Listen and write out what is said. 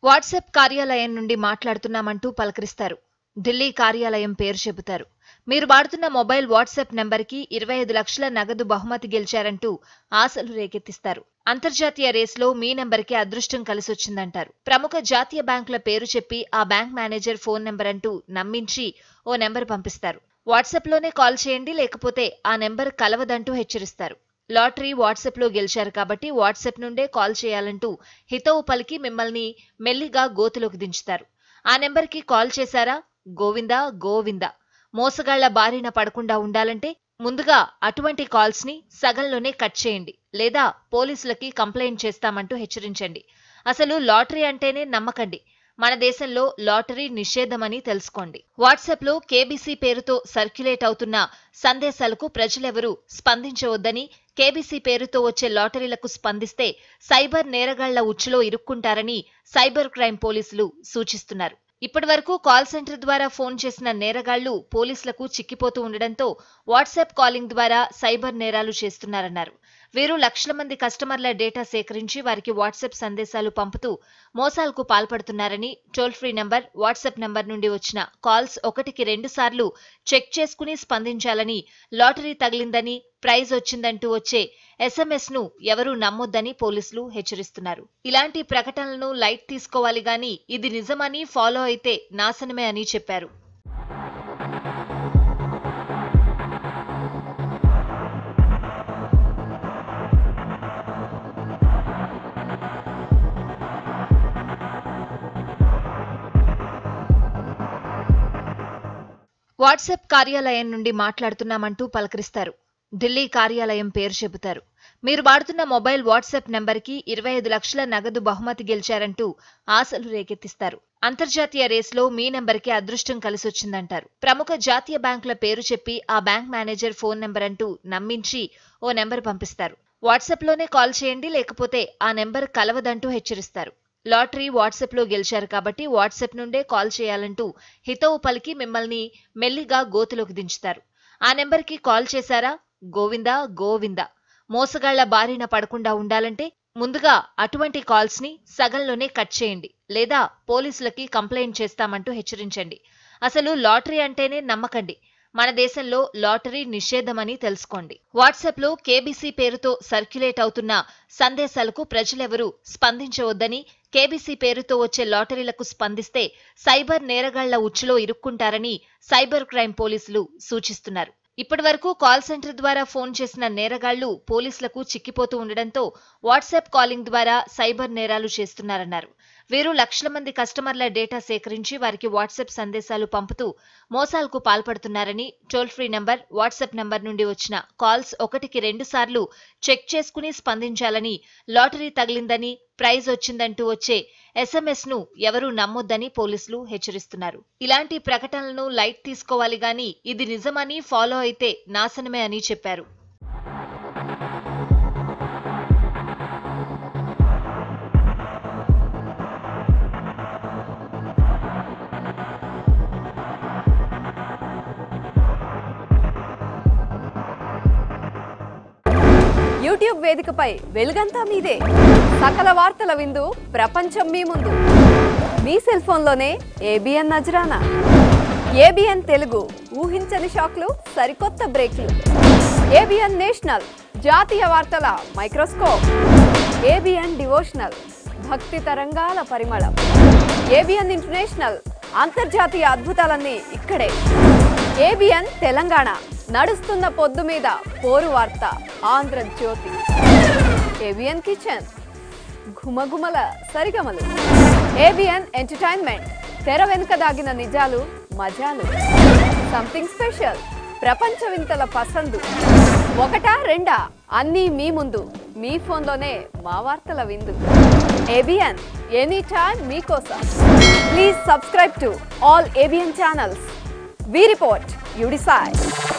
WhatsApp కార్యాలయం నుండి మాట్లాడుతున్నామంటూ పలకరిస్తారు ఢిల్లీ కార్యాలయం పేరు చెబుతారు మీరు వాడుతున్న మొబైల్ వాట్సాప్ నెంబర్కి ఇరవై ఐదు లక్షల నగదు బహుమతి గెలిచారంటూ ఆశలు రేకెత్తిస్తారు అంతర్జాతీయ రేసులో మీ నెంబర్కి అదృష్టం కలిసొచ్చిందంటారు ప్రముఖ జాతీయ బ్యాంకుల పేరు చెప్పి ఆ బ్యాంక్ మేనేజర్ ఫోన్ నెంబర్ అంటూ నమ్మించి ఓ నెంబర్ పంపిస్తారు వాట్సాప్లోనే కాల్ చేయండి లేకపోతే ఆ నెంబర్ కలవదంటూ హెచ్చరిస్తారు లాటరీ వాట్సాప్లో గెలిచారు కాబట్టి వాట్సాప్ నుండే కాల్ చేయాలంటూ హితవు పలికి మిమ్మల్ని మెల్లిగా గోతులోకి దించుతారు ఆ నెంబర్కి కాల్ చేశారా గోవిందా గోవిందా మోసగాళ్ల బారిన పడకుండా ఉండాలంటే ముందుగా అటువంటి కాల్స్ ని సగంలోనే కట్ చేయండి లేదా పోలీసులకి కంప్లైంట్ చేస్తామంటూ హెచ్చరించండి అసలు లాటరీ అంటేనే నమ్మకండి మన దేశంలో లాటరీ నిషేధమని తెలుసుకోండి వాట్సాప్ లో కేబీసీ పేరుతో సర్క్యులేట్ అవుతున్న సందేశాలకు ప్రజలెవరూ స్పందించవద్దని కేబీసీ పేరుతో వచ్చే లాటరీలకు స్పందిస్తే సైబర్ నేరగాళ్ల ఉచ్చులో ఇరుక్కుంటారని సైబర్ క్రైమ్ పోలీసులు సూచిస్తున్నారు ఇప్పటి వరకు కాల్ సెంటర్ ద్వారా ఫోన్ చేసిన నేరగాళ్లు పోలీసులకు చిక్కిపోతూ ఉండడంతో వాట్సాప్ కాలింగ్ ద్వారా సైబర్ నేరాలు చేస్తున్నారన్నారు వీరు లక్షల మంది కస్టమర్ల డేటా సేకరించి వారికి వాట్సాప్ సందేశాలు పంపుతూ మోసాలకు పాల్పడుతున్నారని toll free number WhatsApp number నుండి వచ్చిన కాల్స్ ఒకటికి రెండు సార్లు చెక్ చేసుకుని స్పందించాలని లాటరీ తగిలిందని ప్రైజ్ వచ్చిందంటూ వచ్చే ఎస్ఎంఎస్ ను ఎవరూ నమ్మొద్దని పోలీసులు హెచ్చరిస్తున్నారు ఇలాంటి ప్రకటనలను లైట్ తీసుకోవాలి గాని ఇది నిజమని ఫాలో అయితే నాశనమే అని చెప్పారు వాట్సాప్ కార్యాలయం నుండి మాట్లాడుతున్నామంటూ పలకరిస్తారు ఢిల్లీ కార్యాలయం పేరు చెబుతారు మీరు వాడుతున్న మొబైల్ వాట్సాప్ నెంబర్కి ఇరవై ఐదు లక్షల నగదు బహుమతి గెలిచారంటూ ఆశలు రేకెత్తిస్తారు అంతర్జాతీయ రేసులో మీ నెంబర్కి అదృష్టం కలిసొచ్చిందంటారు ప్రముఖ జాతీయ బ్యాంకుల పేరు చెప్పి ఆ బ్యాంక్ మేనేజర్ ఫోన్ నెంబర్ అంటూ నమ్మించి ఓ నెంబర్ పంపిస్తారు వాట్సాప్లోనే కాల్ చేయండి లేకపోతే ఆ నెంబర్ కలవదంటూ హెచ్చరిస్తారు లాటరీ వాట్సాప్లో గెలిచారు కాబట్టి వాట్సాప్ నుండే కాల్ చేయాలంటూ హితవు పలికి మిమ్మల్ని మెల్లిగా గోతులోకి దించుతారు ఆ నెంబర్కి కాల్ చేశారా గోవిందా గోవిందా మోసగాళ్ల బారిన పడకుండా ఉండాలంటే ముందుగా అటువంటి కాల్స్ ని సగంలోనే కట్ చేయండి లేదా పోలీసులకి కంప్లైంట్ చేస్తామంటూ హెచ్చరించండి అసలు లాటరీ అంటేనే నమ్మకండి మన దేశంలో లాటరీ నిషేధమని తెలుసుకోండి వాట్సాప్ లో కేబీసీ పేరుతో సర్క్యులేట్ అవుతున్న సందేశాలకు ప్రజలెవరూ స్పందించవద్దని కేబీసీ పేరుతో వచ్చే లాటరీలకు స్పందిస్తే సైబర్ నేరగాళ్ల ఉచ్చులో ఇరుక్కుంటారని సైబర్ క్రైమ్ పోలీసులు సూచిస్తున్నారు ఇప్పటి వరకు కాల్ సెంటర్ ద్వారా ఫోన్ చేసిన నేరగాళ్లు పోలీసులకు చిక్కిపోతూ ఉండడంతో వాట్సాప్ కాలింగ్ ద్వారా సైబర్ నేరాలు చేస్తున్నారన్నారు వీరు లక్షల మంది కస్టమర్ల డేటా సేకరించి వారికి వాట్సాప్ సందేశాలు పంపుతూ మోసాలకు పాల్పడుతున్నారని toll free number WhatsApp number నుండి వచ్చిన కాల్స్ ఒకటికి రెండు సార్లు చెక్ చేసుకుని స్పందించాలని లాటరీ తగిలిందని ప్రైజ్ వచ్చిందంటూ వచ్చే ఎస్ఎంఎస్ ను ఎవరూ నమ్మొద్దని పోలీసులు హెచ్చరిస్తున్నారు ఇలాంటి ప్రకటనలను లైట్ తీసుకోవాలి గాని ఇది నిజమని ఫాలో అయితే నాశనమే అని చెప్పారు యూట్యూబ్ వేదికపై వెలుగంతా మీదే సకల వార్తల విందు ప్రపంచం మీ ముందు మీ సెల్ ఫోన్లోనే ఏబిఎన్ నజరానా ఏబిఎన్ తెలుగు ఊహించని షాక్లు సరికొత్త బ్రేక్లు ఏబిఎన్ నేషనల్ జాతీయ వార్తల మైక్రోస్కోప్ ఏబిఎన్ డివోషనల్ భక్తి తరంగాల పరిమళం ఏబిఎన్ ఇంటర్నేషనల్ అంతర్జాతీయ అద్భుతాలన్నీ ఇక్కడే ఏబిఎన్ తెలంగాణ నడుస్తున్న పొద్దు మీద పోరు వార్త ఆంధ్రజ్యోతి ఏబిఎన్ కిచెన్ ఘుమఘుమల సరిగమలు ఏబిఎన్ ఎంటర్టైన్మెంట్ తెర వెనుక దాగిన నిజాలు మజాలు సంథింగ్ స్పెషల్ ప్రపంచ వింతల పసందు ఒకటా రెండా అన్నీ మీ ముందు మీ ఫోన్లోనే మా వార్తల విందు ఏబిఎన్ ఎనీ టైమ్ మీకోసం please subscribe to all ABN channels we report you decide